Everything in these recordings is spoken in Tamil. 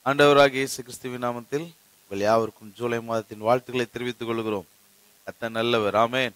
ஆண்டவராகிய இயேசு கிறிஸ்துவின் நாமத்தில் உங்கள் யாவருக்கும் ஜூலை மாதத்தின் வாழ்த்துக்களை தெரிவித்துக் கொள்கிறோம் அத்த நல்லவர் ஆமென்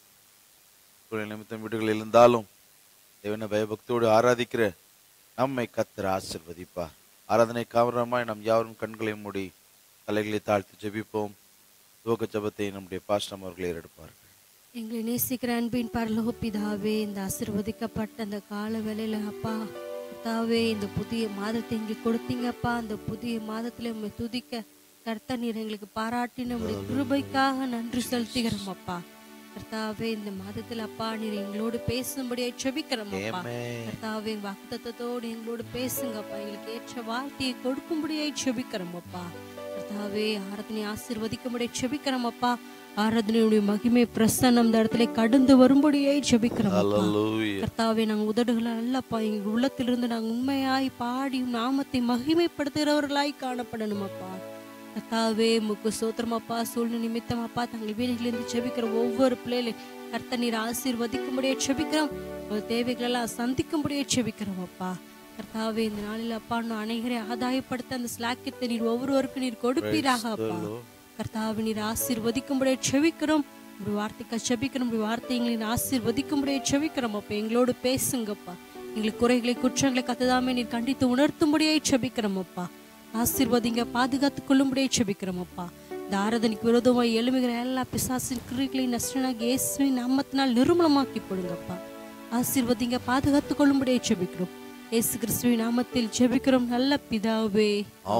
சூழலை நிமித்தம் வீடுகளில் இருந்தாலும் தேவனை பயபக்தியோடு ஆராதிக்கிற நம்மை கத்தர் ஆசிர்வதிப்பார் ஆராதனை காரணமாய் நம் யாவரும் கண்களை மூடி தலைகளை தாழ்த்தி ஜெபிப்போம் துவக்க ஜெபத்தை நம்முடைய பாஸ்டம் அவர்களே எடுப்பார்கள் எங்களை நேசிக்கிற அன்பின் பரலோக பிதாவே இந்த ஆசிர்வதிக்கப்பட்ட அந்த கால வேளையில அப்பா கர்த்தாவே இந்த புதிய மாதத்தை எங்களுக்கு கொடுத்தீங்கப்பா அந்த புதிய மாதத்துல உண்மை துதிக்க கர்த்தர் நீர் எங்களுக்கு பாராட்டின உடைய கிருபைக்காக நன்றி செலுத்துகிறோம் அப்பா கர்த்தாவே இந்த மாதத்துல அப்பா நீர் எங்களோடு பேசும்படியா செபிக்கிறோம் அப்பா Amen. கர்த்தாவே வாக்குத்தத்தோடு எங்களோடு பேசுங்கப்பா எங்களுக்கு ஏற்ற வார்த்தையை கொடுக்கும்படியாய் செபிக்கிறோம் அப்பா கர்த்தாவே ஆராதனை ஆசீர்வதிக்கும்படியை செபிக்கிறோம் அப்பா ஆராதனையுடைய மகிமை பிரசன்னம் இந்த இடத்துல கடந்து வரும்படியாய் செபிக்கிறோம் அப்பா Hallelujah. கர்த்தாவே நாங்கள் உதடுகளை அல்லப்பா எங்கள் உள்ளத்திலிருந்து நாங்கள் உண்மையாய் பாடி உம் நாமத்தை மகிமைப்படுத்துகிறவர்களாய் காணப்படணும் அப்பா கர்த்தாவே முக்கு சோத்திரமாப்பா சூழ்நிலை நிமித்தம் அப்பா தங்கள் வீடுகளிலிருந்து செபிக்கிற ஒவ்வொரு பிள்ளைகளையும் கர்த்த நீர் ஆசீர்வதிக்கும்படியே செபிக்கிறோம் உங்கள் தேவைகளெல்லாம் சந்திக்கும்படியே செபிக்கிறோம் அப்பா கர்த்தாவே இந்த நாளில் அப்பா நான் அனைவரை ஆதாயப்படுத்த அந்த ஸ்லாக்கியத்தை நீர் ஒவ்வொருவருக்கும் நீர் கொடுப்பீராக அப்பா கர்த்தாவை நீர் ஆசீர்வதிக்கும்படியே செபிக்கிறோம் ஒரு வார்த்தைக்கு செபிக்கிறோம் ஒரு வார்த்தை எங்களை ஆசீர்வதிக்கும்படியே செபிக்கிறோம் அப்பா எங்களோடு பேசுங்கப்பா எங்களுக்கு குறைகளை குற்றங்களை கத்ததாமே நீர் கண்டித்து உணர்த்தும்படியே செபிக்கிறோம் அப்பா ஆசீர்வதிங்க பாதுகாத்து கொள்ளும்படியே செபிக்கிறோம் அப்பா இந்த ஆராதனைக்கு விரோதமாக எழுமுகிற எல்லா பிசாசின் கிரிகளையும் நஷ்டனாக இயேசுவின் நாமத்தினால் நிர்மூலமாக்கி போடுங்கப்பா ஆசீர்வதிங்க பாதுகாத்து கொள்ளும்படியே செபிக்கிறோம் இயேசு கிறிஸ்துவின் நாமத்தில் ஜெபிக்கிறோம் நல்ல பிதாவே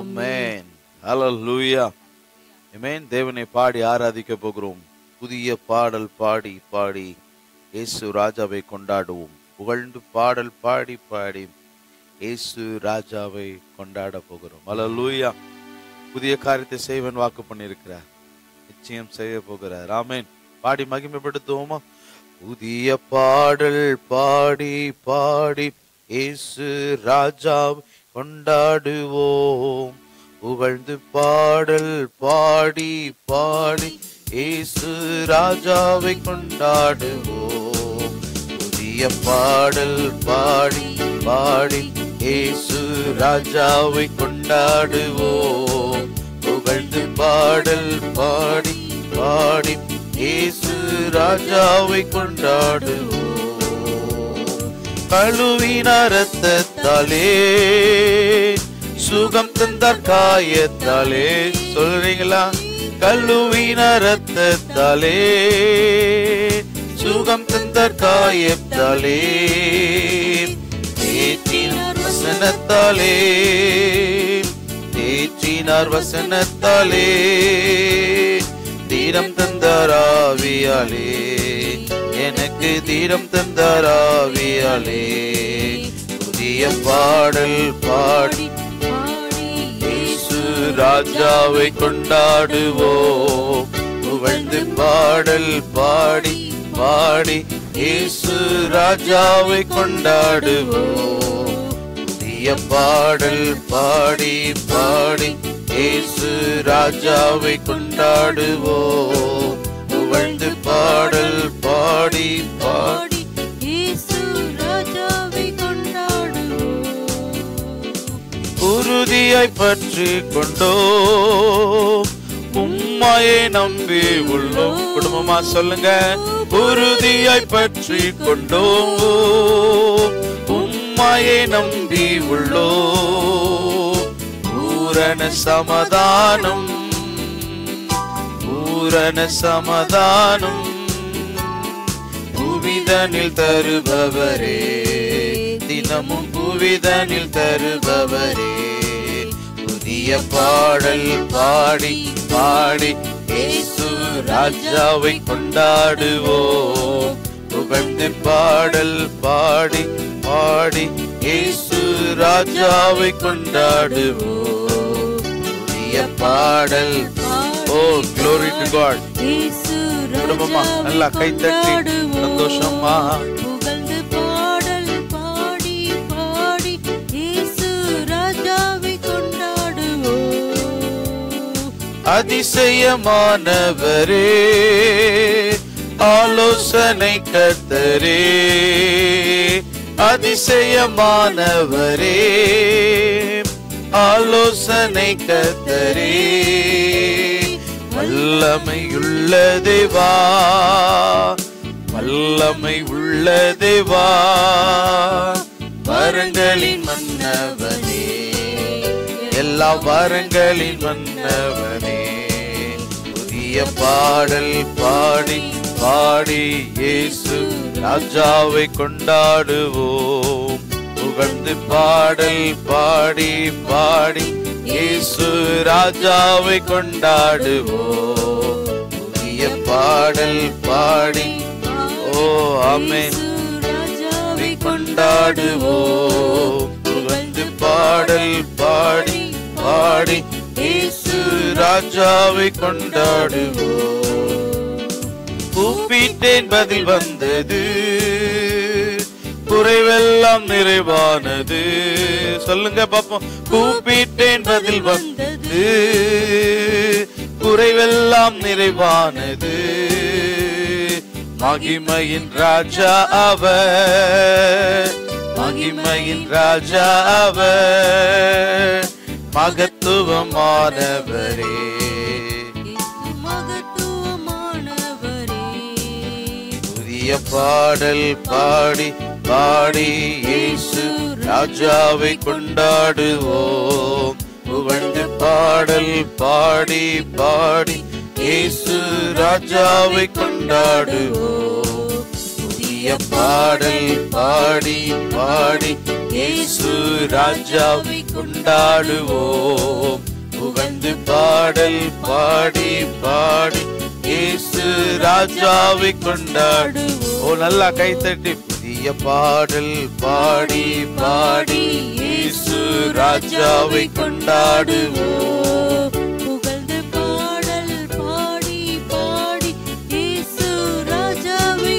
ஆமென் ஹalleluya ஆமென் தேவனை பாடி ஆராதிக்க போகிறோம் புதிய பாடல் பாடி பாடி இயேசு ராஜாவை கொண்டாடுவோம் புகழ்ந்து பாடல் பாடி பாடி இயேசு ராஜாவை கொண்டாட போகிறோம் ஹalleluya புதிய காரியத்தை செய்வன் வாக்கு பண்ணியிருக்கிறார் நிச்சயம் செய்ய போகிறார் ஆமென் பாடி மகிமைப்படுத்துவோமா புதிய பாடல் பாடி பாடி இயேசு ராஜாவை கொண்டாடுவோம் புகழ்ந்து பாடல் பாடி பாடி இயேசு ராஜாவை கொண்டாடுவோம் புதிய பாடல் பாடி பாடி இயேசு ராஜாவை கொண்டாடுவோம் புகழ்ந்து பாடல் பாடி பாடி இயேசு ராஜாவை கொண்டாடுவோம் கழுவின ரத்தத்தாலே சுகம் தந்தார் காயத்தாலே சொல்றீங்களா கழுவின ரத்தத்தாலே சுகம் தந்தார் காயத்தாலே தேற்றினார் வசனத்தாலே தேற்றினார் வசனத்தாலே தீரம் தந்தாராவியாலே எனக்கு தீரம் தந்தாராவியாலே புதிய பாடல் பாடி இயேசு ராஜாவை கொண்டாடுவோம் புகழ்ந்து பாடல் பாடி பாடி இயேசு ராஜாவை கொண்டாடுவோம் புதிய பாடல் பாடி பாடி இயேசு ராஜாவை கொண்டாடுவோம் புகழ்ந்து பாடல் பாடி பாடி இயேசு ராஜாவை கொண்டாடுவோம் உறுதியாய் பற்றி கொண்டோம் உம்மையை நம்பி உள்ளோம் குடும்பமா சொல்லுங்க உறுதியாய் பற்றி கொண்டோம் உம்மையை நம்பி உள்ளோம் பூரண சமாதானம் பூரண சமாதானம் புவிதனில் தருபவரே தினமும் புவிதனில் தருபவரே புதிய பாடல் பாடி பாடி இயேசு ராஜாவை கொண்டாடுவோம் புகழ்ந்து பாடல் பாடி பாடி இயேசு ராஜாவை கொண்டாடுவோம் புதிய பாடல் ஓ glory to God இயேசு குடும்பமா நல்லா கை தட்டி சந்தோஷமா புகழ்ந்து பாடல் பாடி பாடி இயேசு ராஜாவை கொண்டாடுவோம் அதிசயமானவரே ஆலோசனை கர்த்தரே அதிசயமானவரே ஆலோசனை கத்தரே வல்லமை உள்ள தேவா வல்லமை உள்ள தேவா வரங்களின் மன்னவனே எல்லா வரங்களின் மன்னவனே புதிய பாடல் பாடி பாடி இயேசு ராஜாவை கொண்டாடுவோம் புகழ்ந்து பாடல் பாடி பாடி இயேசு ராஜாவை கொண்டாடுவோம் புதிய பாடல் பாடி ஓ ஆமென் ராஜாவை கொண்டாடுவோம் புகழ்ந்து பாடல் பாடி பாடி இயேசு ராஜாவை கொண்டாடுவோம் கூப்பிட்டேன் பதில் வந்தது குறைவெல்லாம் நிறைவானது சொல்லுங்க பாப்போம் கூப்பிட்டேன் பதில் வந்தது குறைவெல்லாம் நிறைவானது மகிமையின் ராஜா அவர் மகிமையின் ராஜா அவர் மகத்துவமானவரே இயேசு மகத்துவமானவரே புதிய பாடல் பாடி பாடி இயேசு ராஜாவை கொண்டாடுவோம் புகழ்ந்து பாடல் பாடி பாடி இயேசு ராஜாவை கொண்டாடுவோம் புதிய பாடல் பாடி பாடி இயேசு ராஜாவை கொண்டாடுவோம் புகழ்ந்து பாடல் பாடி பாடி இயேசு ராஜாவை கொண்டாடுவோம் ஓ நல்லா கைத்தட்டி புதிய பாடல் பாடி பாடி இயேசு ராஜாவை கொண்டாடுவோம் புகழ்ந்து பாடல் பாடி பாடி இயேசு ராஜாவை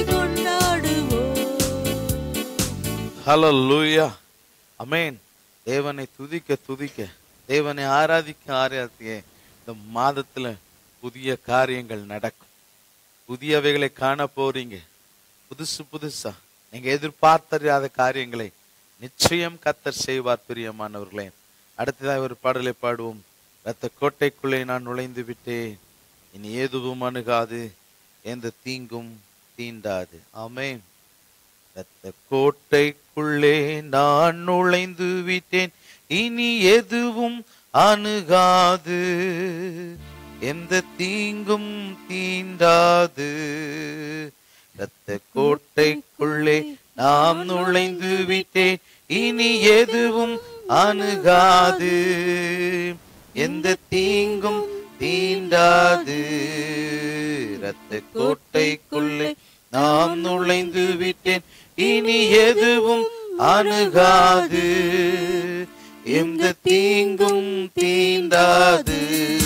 கொண்டாடுவோம் ஹalleluya அமேன் தேவனை துதிக்க துதிக்க தேவனை ஆராதிக்க ஆராதிக்க இந்த மாதத்துல புதிய காரியங்கள் நடக்கும் புதியவைகளை காண போறீங்க புதுசு புதுசா நீங்க எதிர்பார்த்தறியாத காரியங்களை நிச்சயம் கத்தர் செய்வார் பிரியமானவர்களே அடுத்ததாக ஒரு பாடலை பாடுவோம் ரத்த கோட்டைக்குள்ளே நான் நுழைந்து விட்டேன் இனி எதுவும் அணுகாது எந்த தீங்கும் தீண்டாது ஆமென் ரத்த கோட்டைக்குள்ளே நான் நுழைந்து விட்டேன் இனி எதுவும் அணுகாது எந்த தீங்கும் தீண்டாது ரத்த கோட்டைக்குள்ளே நாம் நுழைந்து விட்டேன் இனி எதுவும் அணுகாது எந்த தீங்கும் தீண்டாது ரத்த கோட்டைக்குள்ளே நாம் நுழைந்து விட்டேன் இனி எதுவும் அணுகாது எந்த தீங்கும் தீண்டாது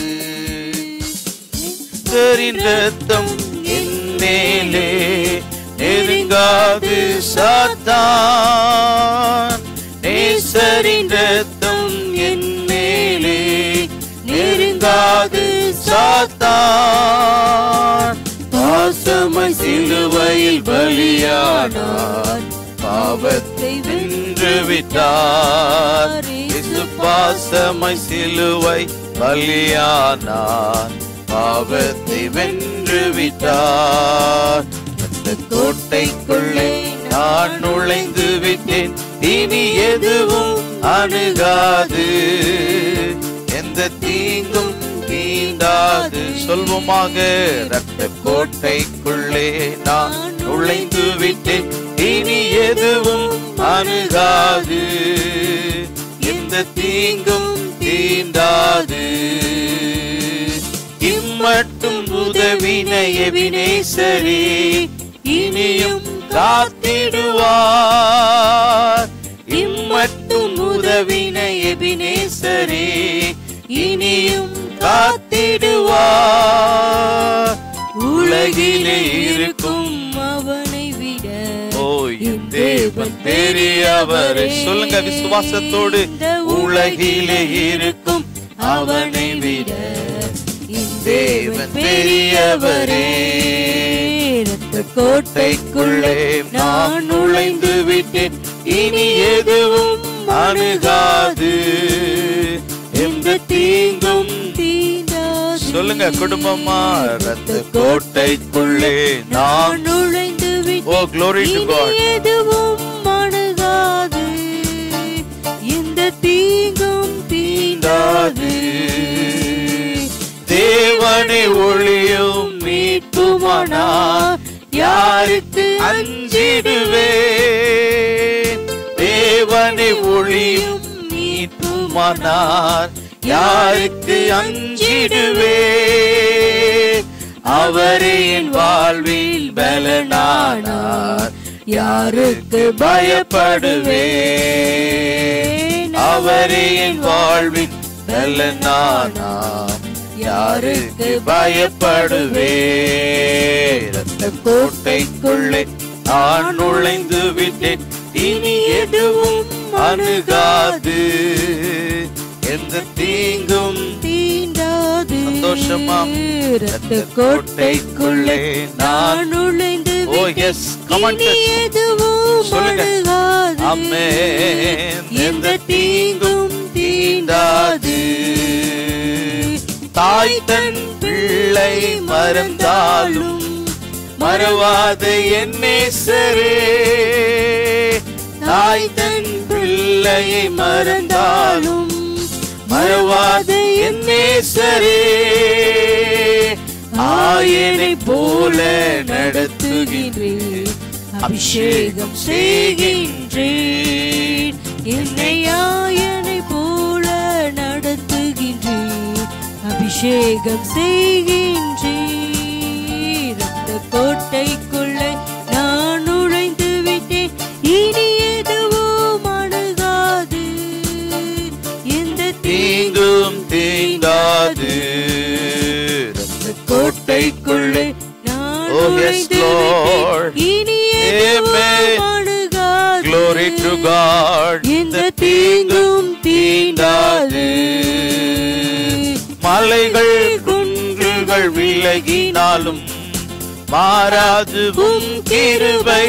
கரின் ரத்தம் என் மேலே நெருங்காது சாத்தான் நேசரின் ரத்தம் என் மேலே நெருங்காது சாத்தான் பாசமை சிலுவையில் பலியானார் பாவத்தை வென்று விட்டார் இயேசு பாசமை சிலுவை பலியானார் பாவத்தை வென்று விட்டார் அந்த கோட்டைக்குள்ளே நான் நுழைந்து விட்டேன் இனி எதுவும் அணுகாது எந்த தீங்கும் தீண்டாது சொல்வோமாக ரத்த கோட்டைக்குள்ளே நான் நுழைந்து விட்டேன் இனி எதுவும் அணுகாது எந்த தீங்கும் தீண்டாது இம்மட்டும் உதவின எபினேசரே இனியும் காத்திடுவார் இம்மட்டும் உதவின எபினேசரே இனியும் காத்திடுவார் உலகிலே இருக்கும் அவனை விட ஓ என் தேவன் பெரியவரே சொல்லுங்க விசுவாசத்தோடு உலகிலே இருக்கும் அவனை விட என் தேவன் பெரியவரே இரத்த கோட்டைக்குள்ளே நான் நுழைந்து விட்டேன் இனி எதுவும் அணுகாது சொல்லுங்க குடும்பமா ரத்த கோட்டைக்குள்ளே நான் நான் நுழைந்து ஓ விட்டேன் glory to இனி God எதுவும் அணுகாது எந்த தீங்கும் தீண்டாது தேவனை ஒளியும் மீட்புமானா யாருக்கு அஞ்சிடுவேன் தேவனை ஒளியும் மீட்புமானார் யாருக்கு அஞ்சிடுவேன் அவரே என் வாழ்வில் பலனானார் யாருக்கு பயப்படுவேன் அவரே என் வாழ்வில் பலனானார் யாருக்கு பயப்படுவேன் ரத்த கோட்டைக்குள்ளே நான் நுழைந்து விட்டேன் இனி எதுவும் அணுகாது எந்த தீங்கும் தீண்டாது சந்தோஷமா? ரத்த கோட்டைக்குள்ளே நான் நுழைந்து ஓ விட்டேன். எஸ் கமான் இனி எதுவும் சொல்லுங்க. அணுகாது அமேன் எந்த தீங்கும் தீண்டாது தாய் தன் பிள்ளை மறந்தாலும் மறவாத என் நேசரே தாய் தன் பிள்ளையை மறந்தாலும் மறவாத என் நேசரே ஆயனை போல நடத்துகின்றேன் அபிஷேகம் செய்கின்றேன் என்னை ஆயனை போல நடத்துகின்றேன் அபிஷேகம் செய்கின்றேன் ரத்த கோட்டைக்குள்ளே நான் நுழைந்து விட்டேன் இனி எதுவும் அணுகாது எந்த தீங்கும் தீண்டாது ரத்த கோட்டைக்குள்ளே நான் Oh, yes, நுழைந்து Lord. விட்டேன். இனி Amen. எதுவும் அணுகாது Glory to God. எந்த தீங்கும் தீண்டாது மலைகள் குன்றுகள் விலகினாலும் மாறாது உம் கிருபை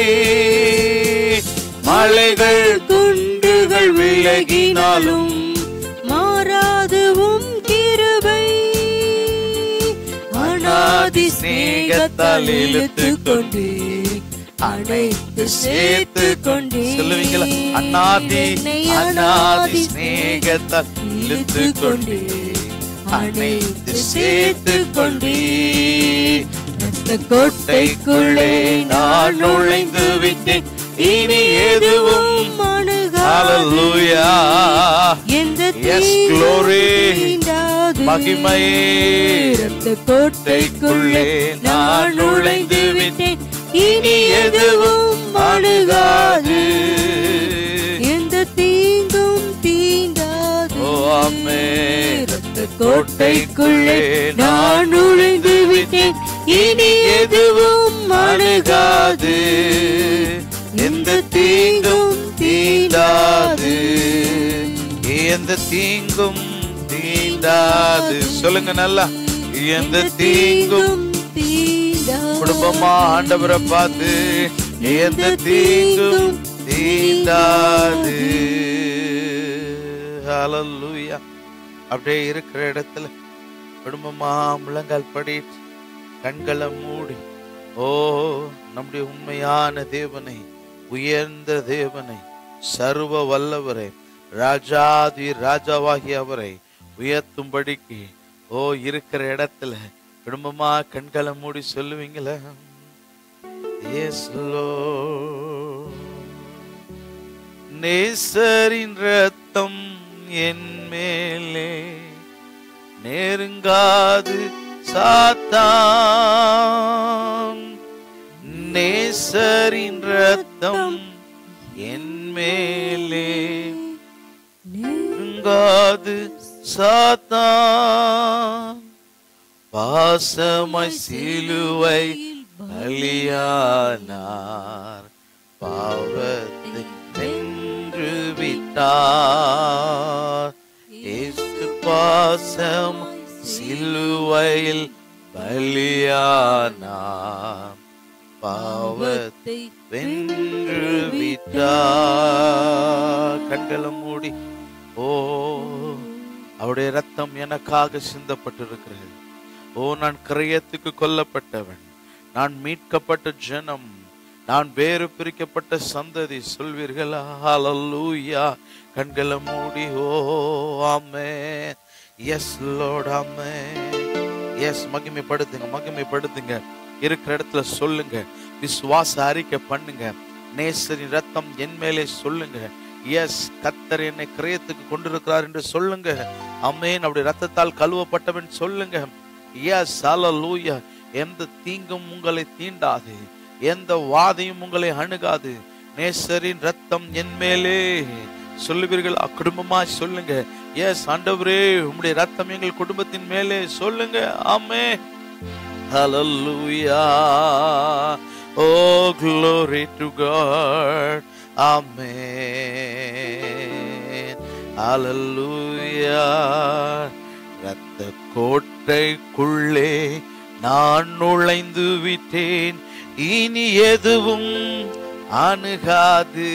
மலைகள் குன்றுகள் விலகினாலும் மாறாது உம் கிருபை அநாதி சிநேகத்தால் இழுத்து கொண்டு அனைத்து சேர்த்து கொண்டு சொல்லுவீங்களா அநாதி அநாதி சிநேகத்தால் இழுத்து கொண்டு அனைத்து சேர்த்து கொண்டு ரத்த கோட்டைக்குள்ளே நான் நுழைந்து விட்டேன் இனி எதுவும் Hallelujah. எந்த Yes, glory. தீண்டாது. மகிமையே. ரத்த கோட்டைக்குள்ளே நான் நுழைந்து விட்டேன் இனி எதுவும் அணுகாது எந்த தீங்கும் தீண்டாது ஓ ஆமென். ரத்த கோட்டைக்குள்ளே நான் நுழைந்து விட்டேன் இனி எதுவும் அணுகாது எந்த தீங்கும் தீண்டாது எந்த தீங்கும் தீண்டாது சொல்லுங்க நல்லா எந்த தீங்கும் தீண்டாது குடும்பமா ஆண்டவரை பார்த்து எந்த தீங்கும் தீண்டாது ஹalleluya அப்படியே இருக்கிற இடத்துல குடும்பமா முழங்கால் படிட்டு கண்களை மூடி ஓ நம்முடைய உண்மையான தேவனை உயர்ந்த தேவனை சர்வ வல்லவரை ராஜாதி ராஜாவாகிய அவரை உயர்த்தும்படிக்கு ஓ இருக்கிற இடத்துல குடும்பமா கண்களை மூடி சொல்லுவீங்களா Yes, Lord. நேசரின் ரத்தம் என் மேலே நெருங்காது சாத்தான் நேசரின் ரத்தம் என் மேலே நெருங்காது சாத்தான் பாசமாய் சிலுவை பலியானார் பாவத்தை வென்று விட்டார் இயேசு பாசம் சிலுவையில் பலியானார் பாவத்தை வென்று விட்டார் கண்களை மூடி ஓ அவருடைய ரத்தம் எனக்காக சிந்தப்பட்டிருக்கிறது ஓ நான் கிரயத்துக்கு கொல்லப்பட்டவன் நான் மீட்கப்பட்ட ஜனம் நான் வேறு பிரிக்கப்பட்ட சந்ததி சொல்வீர்களா ஹalleluya கண்களை மூடி ஓ ஆமே எஸ் லோட் ஆமே எஸ் மகிமைப்படுத்துங்க மகிமைப்படுத்துங்க இருக்கிற இடத்துல சொல்லுங்க விசுவாச அறிக்கை பண்ணுங்க நேசரின் ரத்தம் என் மேலே சொல்லுங்க எஸ் கத்தர் என்னை கிரயத்துக்கு கொண்டிருக்கிறார் என்று சொல்லுங்க அமேன் அப்படி ரத்தத்தால் கழுவப்பட்டவன் சொல்லுங்க எஸ் ஹalleluya எந்த தீங்கும் உங்களை தீண்டாது எந்த வாதையும் உங்களை அணுகாது நேசரின் ரத்தம் என் மேலே சொல்லுவீர்கள் குடும்பமா சொல்லுங்க எஸ் ஆண்டவரே உம்முடைய ரத்தம் எங்கள் குடும்பத்தின் மேலே சொல்லுங்க ஆமே Hallelujah. Oh, glory to God. Amen. Hallelujah. ரத்த கோட்டைக்குள்ளே நான் நுழைந்து விட்டேன் இனி எதுவும் அணுகாது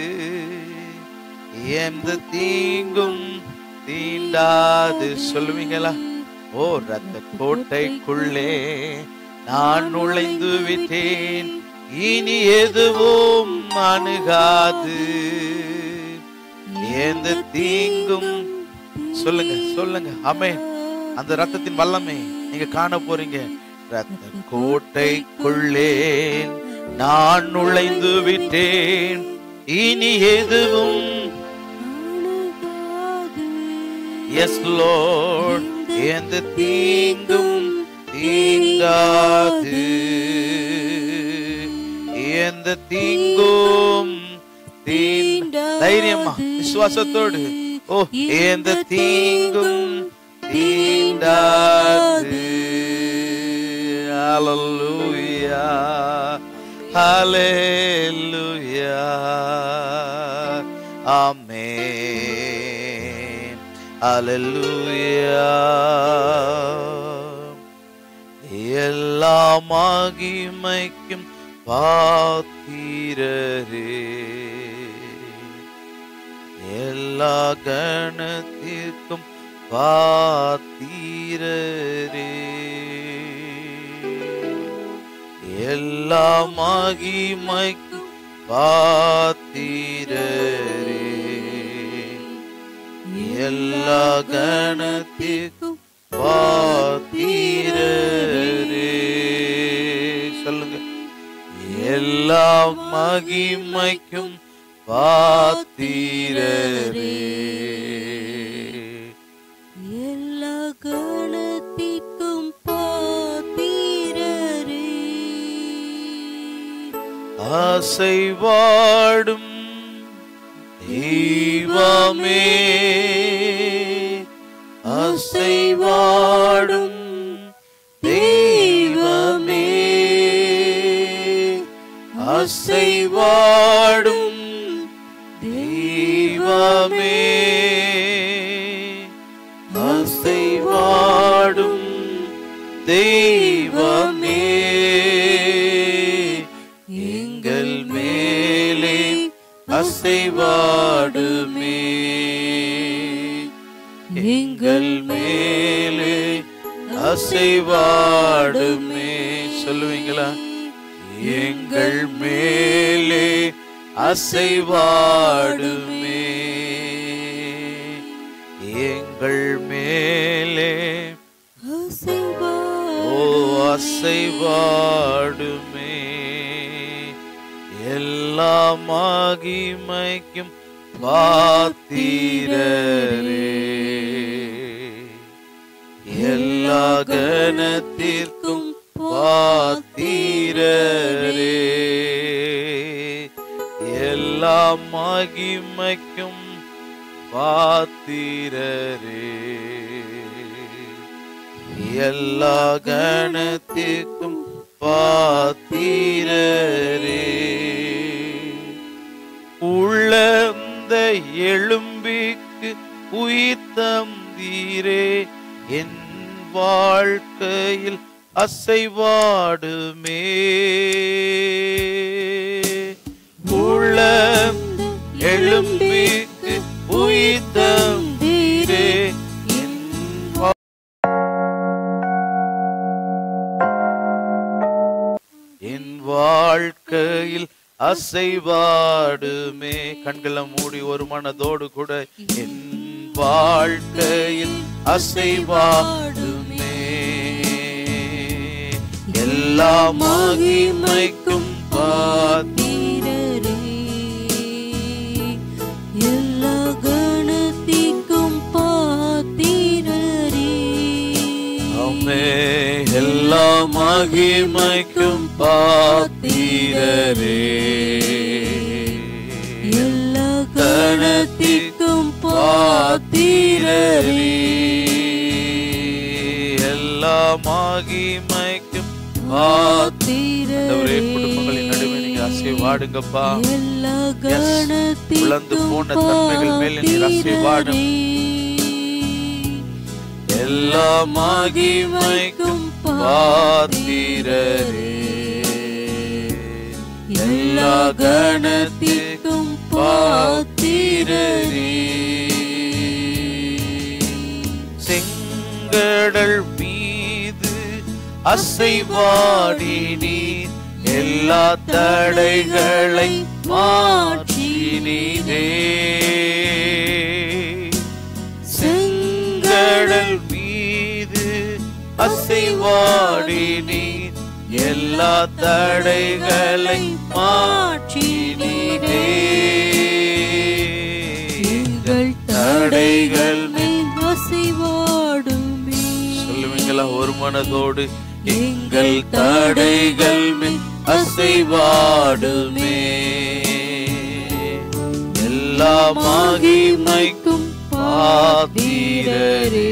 எந்த தீங்கும் தீண்டாது சொல்லுவீங்களா ஓ ரத்த கோட்டைக்குள்ளே நான் நுழைந்து விட்டேன் இனி எதுவும் அணுகாது எந்த தீங்கும் சொல்லுங்க சொல்லுங்க அமே அந்த ரத்தத்தின் வல்லமை நீங்க காண போறீங்க ரத்த கோட்டைக்குள்ளே நான் நுழைந்து விட்டேன் இனி எதுவும் எஸ் லோட் எந்த தீங்கும் தீங்காது எந்த தீங்கும் தீண்ட தைரியமா விசுவாசத்தோடு ஓ எந்த தீங்கும் தீண்டாது ஹalleluya ஹalleluya ஆமென் ஹalleluya எல்லா மகிமைக்கும் பாத்திரரே எல்லா கணத்திற்கும் பாத்திரரே எல்லா மகிமைக்கும் பாத்திரரே எல்லா கணத்திற்கும் பாத்திரரே சொல்லுங்க எல்லா மகிமைக்கும் பாத்திரரே எல்லா கணத்திற்கும் பாத்திரரே அசைவாடும் தெய்வமே அசைவாடும் தெய்வமே அசைவாடும் தெய்வமே அசைவாடும் தெய்வமே எங்கள் மேலே அசைவாடுமே எங்கள் மேலே அசைவாடுமே சொல்லுவீங்களா எங்கள் மேலே அசைவாடுமே எங்கள் மேலே ஓ அசைவாடுமே எல்லா மகிமைக்கும் பாத்திரரே எல்லா கணத்திற்கும் பாத்திரரே எல்லா மகிமைக்கும் பாத்திரரே எல்லா கணத்திற்கும் பாத்திரரே உழந்த எலும்பிக்கு உயிர் தந்தீரே என் வாழ்க்கையில் அசைவாடுமே உளம் எழும்பிக்கு உயிர் தந்தீரே என் வா- அசைவாடுமே கண்களை மூடி ஒரு மனதோடு கூட என் வாழ்க்கையில் அசைவாடுமே எல்லா மகிமைக்கும் பாத்தி பாத்திரரே எல்லா கணத்திற்கும் பாத்திரரே அம்மே எல்லா மகிமைக்கும் பாத்திரரே எல்லா கணத்திற்கும் பாத்திரரே எல்லா மகிமைக்கும் ஆண்டவரே குடும்பங்களின் நடுவே நீங்க அசைவாடுங்கப்பா எல்லா உலர்ந்து போன தன்மைகள் மேல நீர் அசைவாடும். எல்லா மகிமைக்கும் பாத்திரரே எல்லா கணத்திற்கும் பாத்திரரே செங்கடல் மீது அசைவாடி நீர் எல்லா தடைகளை மாற்றினீரே செங்கடல் மீது அசைவாடி நீர் எல்லா தடைகளை மாற்றினீரே எங்கள் தடைகள் மேல் அசைவாடுமே சொல்லுவீங்களா ஒரு மனதோடு எங்கள் தடைகள் மேல் அசைவாடுமே எல்லா மகிமைக்கும் பாத்திரரே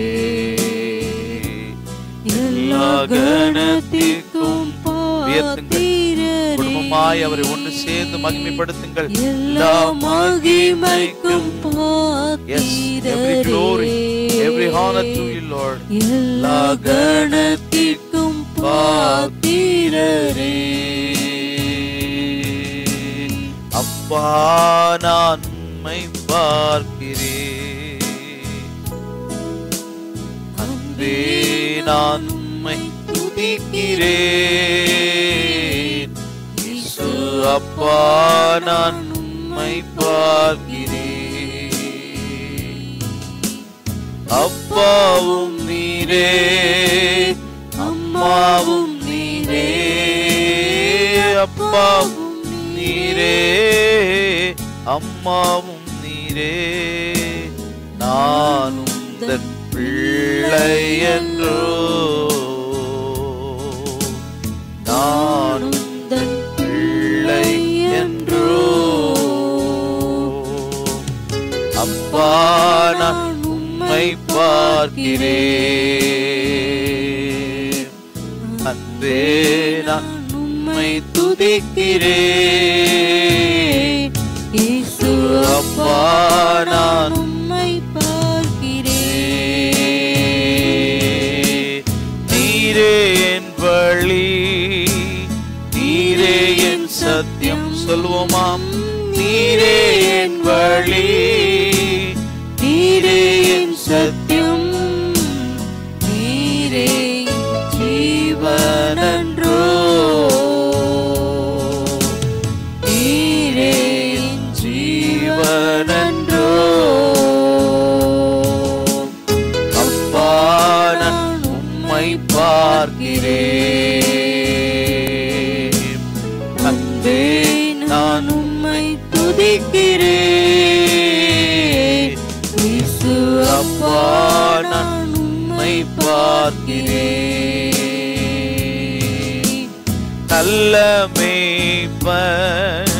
எல்லா கணத்திற்கும் உயர்த்துங்கள். குடும்பமாய் அவரை ஒன்று சேர்ந்து மகிமைப்படுத்துங்கள் எல்லா மகிமைக்கும் Yes, every glory, every honor to you, Lord. எல்லா கணத்திற்கும் பாத்திரரே அப்பா நான் உம்மை பார்க்கிறேன் அன்பே நான் உம்மை துதிக்கிறேன் இயேசு அப்பா நான் உம்மை பார்க்கிறேன் அப்பாவும் நீரே அம்மாவும் நீரே அப்பாவும் நீரே அம்மாவும் நீரே நானும் தன் பிள்ளை என்றோ நானும் தன் பிள்ளை என்றோ அப்பா நான் உம்மை பார்க்கிறேன் அன்பே நான் உம்மை துதிக்கிறேன் இயேசு அப்பா நான் உம்மை பார்க்கிறேன் நீரே என் வழி நீரே என் சத்தியம் சொல்வோமாம் நீரே என் வழி நீரே என் சத்தியம் நீரே ஜீவனன்றோ நீரே ஜீவனன்றோ அப்பா நான் உம்மை பார்க்கிறேன் அன்பே நான் உம்மை துதிக்கிறேன் இயேசு அப்பா நான் உம்மை பார்க்கிறேன் நல்ல மேய்ப்பன்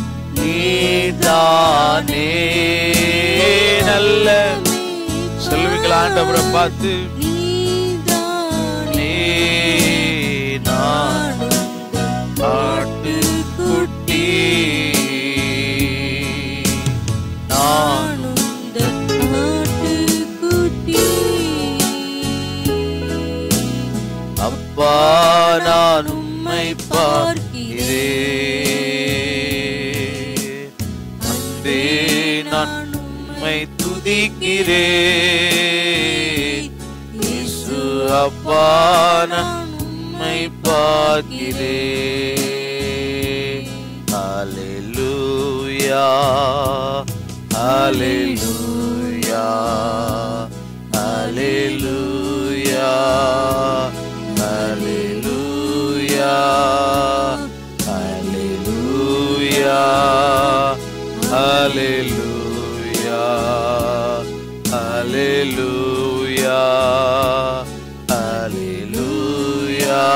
நீதானே நல்ல சொல்லுவீங்களா ஆண்டவரை பார்த்து நீதானே நீ நான் ஆட்டுக்குட்டி நான் அப்பா நான் உம்மை பார்க்கிறேன் அன்பே நான் உம்மை துதிக்கிறேன் இயேசு அப்பா நான் உம்மை பார்க்கிறேன் ஹalleluya Hallelujah. Hallelujah. Hallelujah. Hallelujah. Hallelujah. Hallelujah. Hallelujah.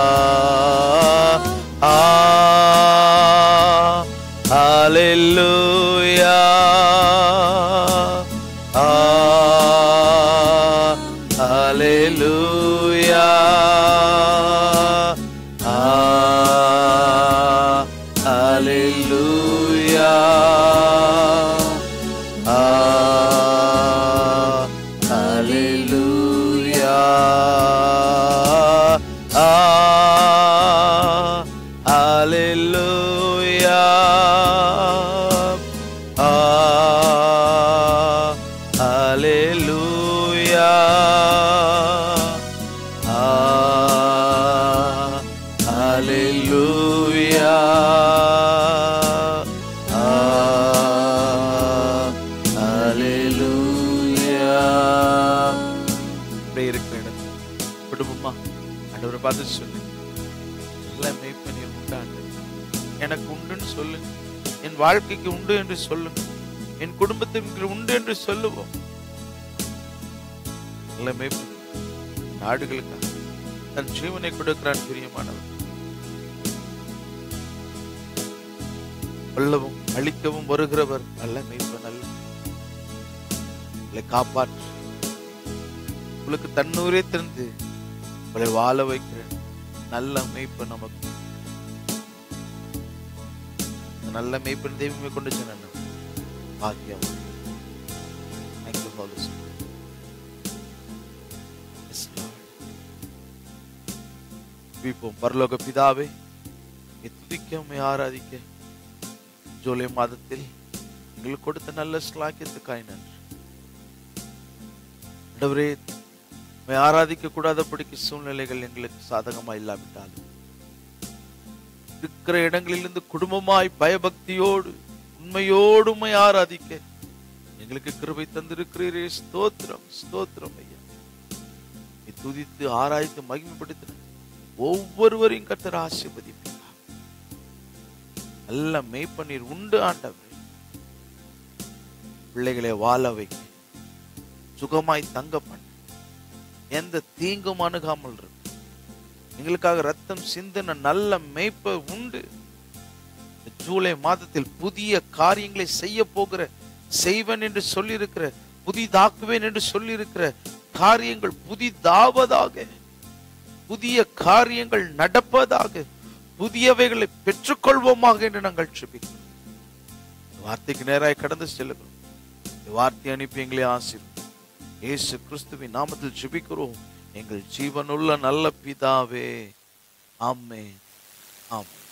Ah, Hallelujah. Ah, Hallelujah. Ah, Hallelujah. Ah, Hallelujah. Ah, Hallelujah. Ah, Hallelujah. Ah, Hallelujah. Ah, Hallelujah. அப்படியே இருக்கிற இடத்துல குடும்பமா ஆண்டவரை பார்த்து சொல்லு நல்ல மேய்ப்பனில் உண்டு ஆண்டவரே. எனக்கு உண்டுன்னு சொல்லு என் வாழ்க்கைக்கு உண்டு என்று சொல்லுங்க என் குடும்பத்திற்கு உண்டு என்று சொல்லுவோம் நல்ல மேய்ப்பன் நாடுகளுக்காக தன் ஜீவனை கொடுக்கிறான் பிரியமானவர் கொல்லவும் அழிக்கவும் வருகிறவர் நல்ல மேய்ப்பன் அல்ல உங்களை காப்பாற்று உங்களுக்கு தன்னூரே திறந்து உங்களை வாழ வைக்கிற நல்ல மேய்ப்பன் நமக்கு இந்த நல்ல மேய்ப்பன் தெய்வமே கொண்டு சென்ன பாக்கியம் தேங்க்யூ ஹாலி ஜெபிப்போம் பரலோக பிதாவே உம்மை துதிக்க உம்மை ஆராதிக்க ஜூலை மாதத்தில் எங்களுக்கு கொடுத்த நல்ல ஸ்லாக்கியத்துக்காய் நன்றி ஆண்டவரே உம்மை ஆராதிக்க கூடாதபடிக்கு சூழ்நிலைகள் எங்களுக்கு சாதகமா இல்லாவிட்டாலும் இருக்கிற இடங்களிலிருந்து குடும்பமாய் பயபக்தியோடு உண்மையோடு உம்மை ஆராதிக்க எங்களுக்கு கிருபை தந்திருக்கிறீரே ஸ்தோத்திரம் ஸ்தோத்திரம் ஐயா நீ துதித்து ஆராய்த்து மகிமைப்படுத்தின ஒவ்வொருவரையும் கத்தர் ஆசீர்வதிப்பீங்க நல்ல மெய்ப்பண்ணீர் உண்டு ஆண்டவரே பிள்ளைகளை வாழ வைக்க சுகமாய் தங்க பண்ண எந்த தீங்கும் அணுகாமல் இருக்கு எங்களுக்காக ரத்தம் சிந்தின நல்ல மேய்ப்ப உண்டு இந்த ஜூலை மாதத்தில் புதிய காரியங்களை செய்ய போகிற செய்வன் என்று சொல்லியிருக்கிற புதிதாக்குவேன் என்று சொல்லியிருக்கிற காரியங்கள் புதிதாவதாக புதிய காரியங்கள் நடப்பதாக புதியவைகளை பெற்றுக்கொள்வோமாக என்று நாங்கள் சுபிக்கிறோம் இந்த வார்த்தைக்கு நேராய் கடந்து செல்லுகிறோம் இந்த வார்த்தை அனுப்பி எங்களை ஆசீர்வதியும் இயேசு கிறிஸ்துவின் நாமத்தில் ஜெபிக்கிறோம் எங்கள் ஜீவனுள்ள நல்ல பிதாவே ஆமென் ஆமென்